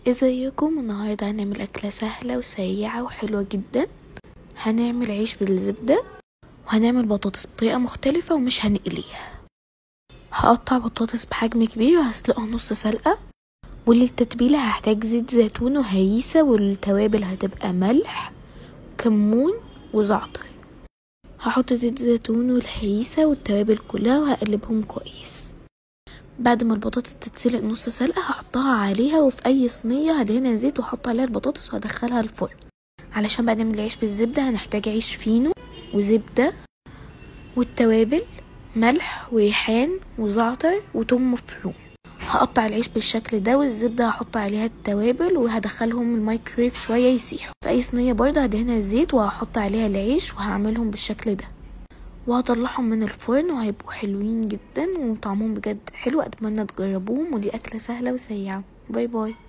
ازيكم النهارده هنعمل اكله سهله وسريعه وحلوه جدا هنعمل عيش بالزبده وهنعمل بطاطس بطريقه مختلفه ومش هنقليها هقطع بطاطس بحجم كبير وهسلقها نص سلقه وللتتبيله هحتاج زيت زيتون وهريسه والتوابل هتبقى ملح كمون وزعتر هحط زيت زيتون والهريسه والتوابل كلها وهقلبهم كويس بعد ما البطاطس تتسلق نص سلقة هحطها عليها وفي اي صينية هدهنها زيت واحط عليها البطاطس وهدخلها الفرن علشان بقى نعمل العيش بالزبدة هنحتاج عيش فينو وزبدة والتوابل ملح وريحان وزعتر وتوم مفروم هقطع العيش بالشكل ده والزبدة هحط عليها التوابل وهدخلهم الميكرويف شوية يسيحوا في اي صينية برضه هدهنها زيت وهحط عليها العيش وهعملهم بالشكل ده وهطلعهم من الفرن وهيبقوا حلوين جدا وطعمهم بجد حلو اتمنى تجربوهم ودي اكله سهله وسريعه باي باي